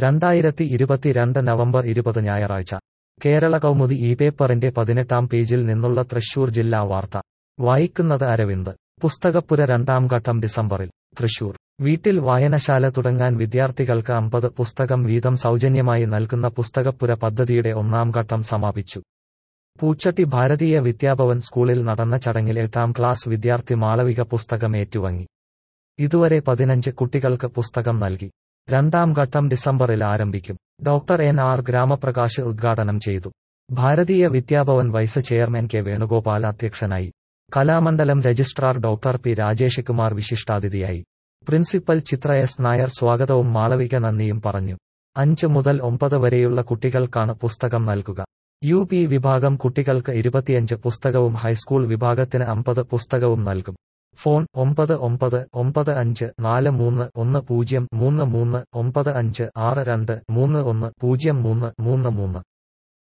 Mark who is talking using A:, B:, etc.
A: രണ്ടായിരത്തി ഇരുപത്തിരണ്ട് നവംബർ ഇരുപത് ഞായറാഴ്ച കേരള കൗമുദി ഈ പേപ്പറിന്റെ പതിനെട്ടാം പേജിൽ നിന്നുള്ള തൃശൂർ ജില്ലാ വാർത്ത വായിക്കുന്നത് അരവിന്ദ് പുസ്തകപ്പുര രണ്ടാം ഘട്ടം ഡിസംബറിൽ തൃശൂർ വീട്ടിൽ വായനശാല തുടങ്ങാൻ വിദ്യാർത്ഥികൾക്ക് അമ്പത് പുസ്തകം വീതം സൗജന്യമായി നൽകുന്ന പുസ്തകപ്പുര പദ്ധതിയുടെ ഒന്നാം ഘട്ടം സമാപിച്ചു പൂച്ചട്ടി ഭാരതീയ വിദ്യാഭവൻ സ്കൂളിൽ നടന്ന ചടങ്ങിൽ എട്ടാം ക്ലാസ് വിദ്യാർത്ഥി മാളവിക പുസ്തകം ഏറ്റുവാങ്ങി ഇതുവരെ പതിനഞ്ച് കുട്ടികൾക്ക് പുസ്തകം നൽകി രണ്ടാം ഘട്ടം ഡിസംബറിൽ ആരംഭിക്കും ഡോക്ടർ എൻ ആർ ഗ്രാമപ്രകാശ് ഉദ്ഘാടനം ചെയ്തു Bharatiya Vidyabhavan vice chairman K Venugopal അധ്യക്ഷനായി Kalamandalam registrar doctor P Rajesh Kumar വിശിഷ്ടാതിഥിയായി പ്രിൻസിപ്പൽ ചിത്ര എസ് നായർ സ്വാഗതവും മാളവിക നന്ദിയും പറഞ്ഞു അഞ്ച് മുതൽ ഒമ്പത് വരെയുള്ള കുട്ടികൾക്കാണ് പുസ്തകം നൽകുക യു പി വിഭാഗം കുട്ടികൾക്ക് ഇരുപത്തിയഞ്ച് പുസ്തകവും ഹൈസ്കൂൾ വിഭാഗത്തിന് അമ്പത് പുസ്തകവും നൽകും ഫോൺ ഒമ്പത് ഒമ്പത് ഒമ്പത് അഞ്ച് നാല് മൂന്ന് ഒന്ന് പൂജ്യം മൂന്ന് മൂന്ന് ഒമ്പത് അഞ്ച് ആറ് രണ്ട് മൂന്ന് ഒന്ന് പൂജ്യം മൂന്ന് മൂന്ന് മൂന്ന്